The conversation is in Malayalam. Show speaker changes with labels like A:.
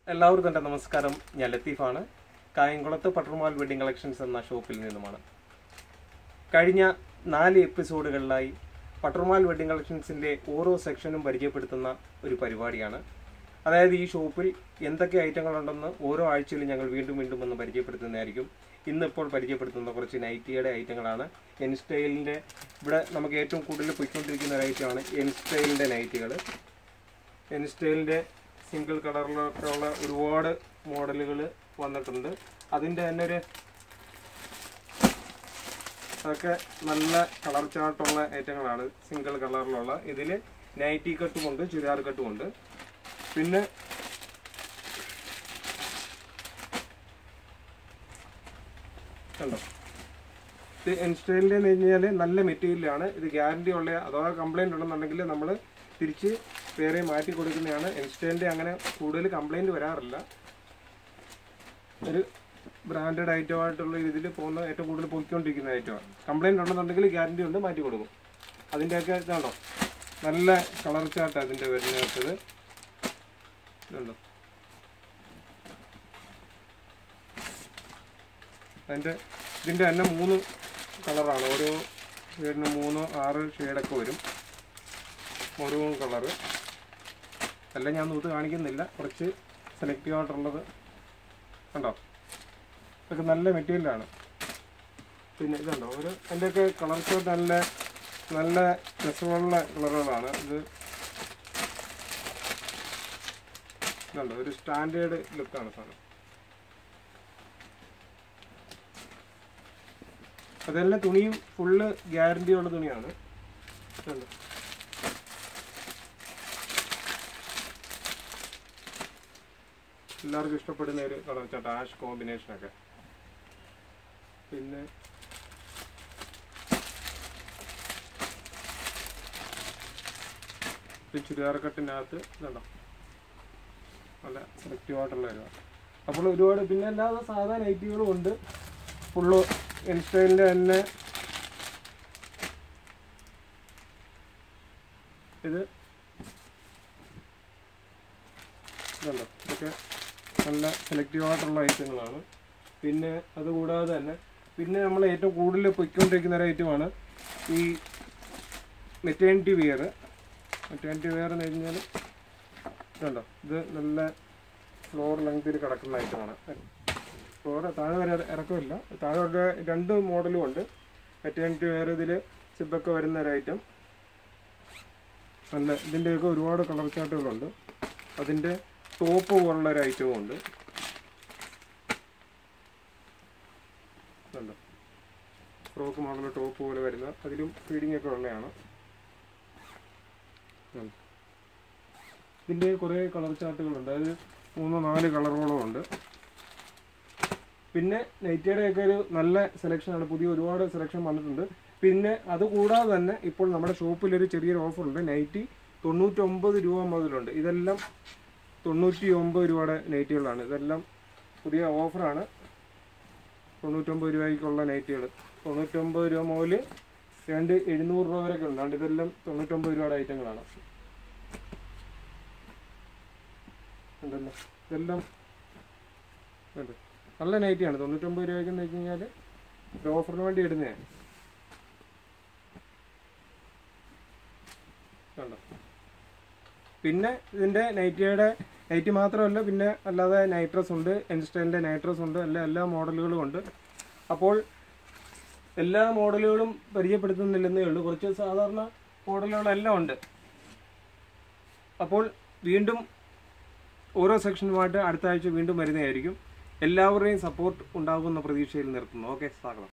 A: എല്ലാവർക്കും എൻ്റെ നമസ്കാരം ഞാൻ ലത്തീഫാണ് കായംകുളത്ത് പട്ടർമാൽ വെഡിങ് കളക്ഷൻസ് എന്ന ഷോപ്പിൽ നിന്നുമാണ് കഴിഞ്ഞ നാല് എപ്പിസോഡുകളിലായി പട്ടർമാൽ വെഡിങ് കളക്ഷൻസിൻ്റെ ഓരോ സെക്ഷനും പരിചയപ്പെടുത്തുന്ന ഒരു പരിപാടിയാണ് അതായത് ഈ ഷോപ്പിൽ എന്തൊക്കെ ഐറ്റങ്ങളുണ്ടെന്ന് ഓരോ ആഴ്ചയിലും ഞങ്ങൾ വീണ്ടും വീണ്ടും ഒന്ന് പരിചയപ്പെടുത്തുന്നതായിരിക്കും ഇന്നിപ്പോൾ പരിചയപ്പെടുത്തുന്ന കുറച്ച് നൈറ്റിയുടെ ഐറ്റങ്ങളാണ് എൻ സ്റ്റൈലിൻ്റെ ഇവിടെ നമുക്ക് ഏറ്റവും കൂടുതൽ പോയിക്കൊണ്ടിരിക്കുന്ന ഒരു ഐറ്റമാണ് എൻ സ്റ്റൈലിൻ്റെ നൈറ്റികൾ എൻ സ്റ്റൈലിൻ്റെ സിംഗിൾ കളറിലൊക്കെ ഉള്ള ഒരുപാട് മോഡലുകൾ വന്നിട്ടുണ്ട് അതിൻ്റെ തന്നെ ഒരു അതൊക്കെ നല്ല കളർ ചാർട്ടുള്ള ഐറ്റങ്ങളാണ് സിംഗിൾ കളറിലുള്ള ഇതിൽ നൈറ്റി കട്ടും ഉണ്ട് ചുരിദാർ കട്ടും ഉണ്ട് പിന്നെ കണ്ടോ ഇത് ഇൻസ്റ്റൈലിൻ്റെ എന്ന് കഴിഞ്ഞാൽ നല്ല മെറ്റീരിയലാണ് ഇത് ഗ്യാരണ്ടി ഉള്ള അഥവാ കംപ്ലൈൻറ്റ് ഉണ്ടെന്നുണ്ടെങ്കിൽ നമ്മൾ തിരിച്ച് വേറെ മാറ്റി കൊടുക്കുന്നതാണ് ഇൻസ്റ്റൈലിൻ്റെ അങ്ങനെ കൂടുതൽ കംപ്ലൈൻറ്റ് വരാറില്ല ഒരു ബ്രാൻഡഡ് ഐറ്റമായിട്ടുള്ള ഇതിൽ പോകുന്ന ഏറ്റവും കൂടുതൽ പോയിക്കൊണ്ടിരിക്കുന്ന ഐറ്റമാണ് കംപ്ലൈൻറ്റ് ഉണ്ടെന്നുണ്ടെങ്കിൽ ഗ്യാരണ്ടി ഉണ്ട് മാറ്റി കൊടുക്കും അതിൻ്റെയൊക്കെ ഇതാണോ നല്ല കളർ ചാർട്ട് അതിൻ്റെ വരുന്നത് ഇതുണ്ടോ അതിൻ്റെ ഇതിൻ്റെ തന്നെ മൂന്ന് കളറാണ് ഓരോ ഷെയ്ഡിന് മൂന്ന് ആറ് ഷെയ്ഡൊക്കെ വരും ഓരോ കളറ് എല്ലാം ഞാൻ നൂത്ത് കാണിക്കുന്നില്ല കുറച്ച് സെലക്റ്റീവ് ആയിട്ടുള്ളത് കണ്ടോ ഇതൊക്കെ നല്ല മെറ്റീരിയലാണ് പിന്നെ ഇതുണ്ടോ ഒരു അതിൻ്റെയൊക്കെ കളർ ഷോട്ട് നല്ല നല്ല രസമുള്ള കളറുകളാണ് ഇത് ഇതുണ്ടോ ഒരു സ്റ്റാൻഡേർഡ് ലുക്കാണ് സാധനം അതെല്ലാം തുണിയും ഫുള്ള് ഗ്യാരണ്ടി ഉള്ള തുണിയാണ് കണ്ടോ? എല്ലാവർക്കും ഇഷ്ടപ്പെടുന്ന ഒരു കളർ ചാട്ട ആഷ് കോമ്പിനേഷനൊക്കെ പിന്നെ ഈ ചുരിദാർ കട്ടിനകത്ത് ഇതുണ്ടോ നല്ല സെലക്റ്റീവ് ആയിട്ടുള്ള ഒരു അപ്പോൾ ഒരുപാട് പിന്നെ അല്ലാതെ സാധാ നൈറ്റികളും ഉണ്ട് ഫുള്ള് ഇൻസ്റ്റൈലിൻ്റെ തന്നെ ഇത് ഇതുണ്ടോ ഇതൊക്കെ നല്ല സെലക്റ്റീവ് ആയിട്ടുള്ള ഐറ്റങ്ങളാണ് പിന്നെ അതുകൂടാതെ തന്നെ പിന്നെ നമ്മൾ ഏറ്റവും കൂടുതൽ പൊയ്ക്കൊണ്ടിരിക്കുന്ന ഒരു ഐറ്റമാണ് ഈ മെറ്റേണിറ്റി വെയർ മെറ്റേണിറ്റി വെയർ എന്ന് കഴിഞ്ഞാൽ ഇതുണ്ടോ ഇത് നല്ല ഫ്ലോർ ലെങ്തിൽ കിടക്കുന്ന ഐറ്റമാണ് ഫ്ലോർ താഴെ വരെ ഇറക്കമില്ല താഴെ വരെ രണ്ട് മോഡലും ഉണ്ട് മെറ്റേണിറ്റി വെയർ ഇതിൽ സിബൊക്കെ വരുന്ന ഒരു ഐറ്റം നല്ല ഇതിൻ്റെയൊക്കെ ഒരുപാട് കളർ ചാർട്ടുകളുണ്ട് അതിൻ്റെ ടോപ്പ് പോലുള്ള ഒരു ഐറ്റവും ഉണ്ട് കണ്ടോ ഫ്രോക്ക് മോഡൽ ടോപ്പ് പോലെ വരുന്ന അതിലും ഫീഡിംഗ് ഒക്കെ ഉള്ളതാണ് കണ്ടോ? ഇതിൻ്റെ കുറേ കളർ ചാർട്ടുകളുണ്ട് അതായത് മൂന്നോ നാല് കളറുകളും ഉണ്ട് പിന്നെ നൈറ്റിയുടെ ഒക്കെ ഒരു നല്ല സെലക്ഷനാണ് പുതിയ ഒരുപാട് സെലക്ഷൻ വന്നിട്ടുണ്ട് പിന്നെ അതുകൂടാതെ തന്നെ ഇപ്പോൾ നമ്മുടെ ഷോപ്പിൽ ഒരു ചെറിയൊരു ഓഫറുണ്ട് നൈറ്റി തൊണ്ണൂറ്റൊമ്പത് രൂപ മുതലുണ്ട് ഇതെല്ലാം തൊണ്ണൂറ്റി ഒമ്പത് രൂപയുടെ നൈറ്റികളാണ് ഇതെല്ലാം പുതിയ ഓഫറാണ് തൊണ്ണൂറ്റൊമ്പത് രൂപയ്ക്കുള്ള നൈറ്റികൾ തൊണ്ണൂറ്റൊമ്പത് രൂപ മുതൽ രണ്ട് എഴുന്നൂറ് രൂപ വരെയൊക്കെ ഉണ്ട് അതുകൊണ്ട് ഇതെല്ലാം തൊണ്ണൂറ്റൊമ്പത് രൂപയുടെ ഐറ്റങ്ങളാണ് ഉണ്ടല്ലോ ഇതെല്ലാം ഉണ്ട് നല്ല നൈറ്റിയാണ് തൊണ്ണൂറ്റൊമ്പത് രൂപയ്ക്ക് എന്ന് വെച്ച് കഴിഞ്ഞാൽ ഒരു ഓഫറിന് വേണ്ടി ഇടുന്നതാണ് കണ്ടോ പിന്നെ ഇതിൻ്റെ നൈറ്റിയുടെ നൈറ്റി മാത്രമല്ല പിന്നെ അല്ലാതെ നൈട്രസ് ഉണ്ട് എൻസ്റ്റൈലിൻ്റെ നൈട്രസ് ഉണ്ട് എല്ലാ എല്ലാ മോഡലുകളും ഉണ്ട് അപ്പോൾ എല്ലാ മോഡലുകളും പരിചയപ്പെടുത്തുന്നില്ലെന്നേ ഉള്ളൂ കുറച്ച് സാധാരണ മോഡലുകളെല്ലാം ഉണ്ട് അപ്പോൾ വീണ്ടും ഓരോ സെക്ഷനുമായിട്ട് അടുത്ത ആഴ്ച വീണ്ടും വരുന്നതായിരിക്കും എല്ലാവരുടെയും സപ്പോർട്ട് ഉണ്ടാകുമെന്ന പ്രതീക്ഷയിൽ നിർത്തുന്നു ഓക്കെ സ്വാഗതം